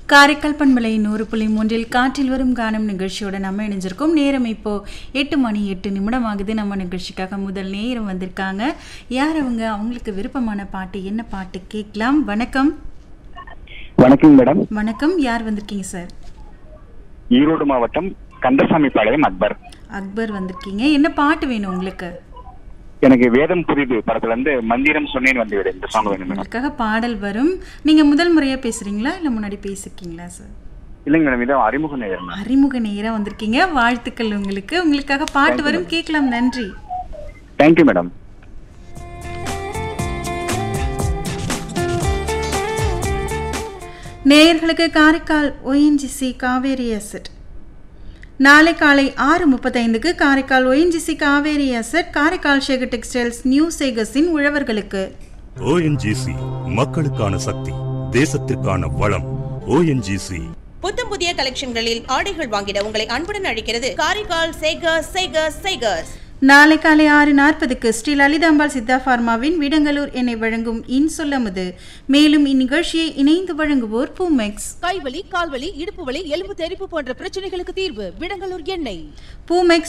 காரைக்கால் பண்பலை நூறு புள்ளி மூன்றில் காற்றில் வரும் கானம் நிகழ்ச்சியோட நம்ம இணைஞ்சிருக்கோம் நேரம் இப்போ எட்டு மணி எட்டு நிமிடம் ஆகுது நம்ம நிகழ்ச்சிக்காக முதல் நேரம் வந்திருக்காங்க யார் அவங்க அவங்களுக்கு விருப்பமான பாட்டு என்ன பாட்டு கேட்கலாம் வணக்கம் வணக்கம் மேடம் வணக்கம் யார் வந்திருக்கீங்க சார் ஈரோடு மாவட்டம் கந்தசாமி பாளையம் அக்பர் அக்பர் வந்திருக்கீங்க என்ன பாட்டு வேணும் உங்களுக்கு எனக்கு வேதம் புரிது படத்துல இருந்து மந்திரம் சொன்னேன் வந்து விடு இந்த சாங் வேணும் மேடம் உங்களுக்காக பாடல் வரும் நீங்க முதல் முறையா பேசுறீங்களா இல்ல முன்னாடி பேசிருக்கீங்களா சார் இல்லைங்க மேடம் இது அறிமுக நேரம் மேம் அறிமுக நேரம் வந்திருக்கீங்க வாழ்த்துக்கள் உங்களுக்கு உங்களுக்காக பாட்டு வரும் கேட்கலாம் நன்றி தேங்க்யூ மேடம் நேயர்களுக்கு காரைக்கால் ஒயின்ஜிசி காவேரி அசட் நாளை காலை ஆறு முப்பத்தைந்துக்கு Karaikal ONGC Kaveri asset Karaikal Shekar textiles new சேகஸின் உழவர்களுக்கு ஓஎன்ஜிசி மக்களுக்கான சக்தி தேசத்திற்கான வளம் ஓஎன்ஜிசி புத்தம் புதிய கலெக்ஷன்களில் ஆடைகள் வாங்கிட உங்களை அன்புடன் அழைக்கிறது காரைக்கால் சேகர்ஸ் சேகர்ஸ் சேகர்ஸ் நாளை காலை ஆறு நாற்பதுக்கு ஸ்ரீ லலிதாம்பாள் சித்தா ஃபார்மாவின் விடங்கலூர் எண்ணெய் வழங்கும் இன்சொல்லமுது மேலும் இந்நிகழ்ச்சியை இணைந்து வழங்குவோர் பூமெக்ஸ் கைவலி கால்வலி இடுப்பு வலி எலும்பு தெறிப்பு போன்ற பிரச்சனைகளுக்கு தீர்வு விடங்கலூர் எண்ணெய் பூமெக்ஸ்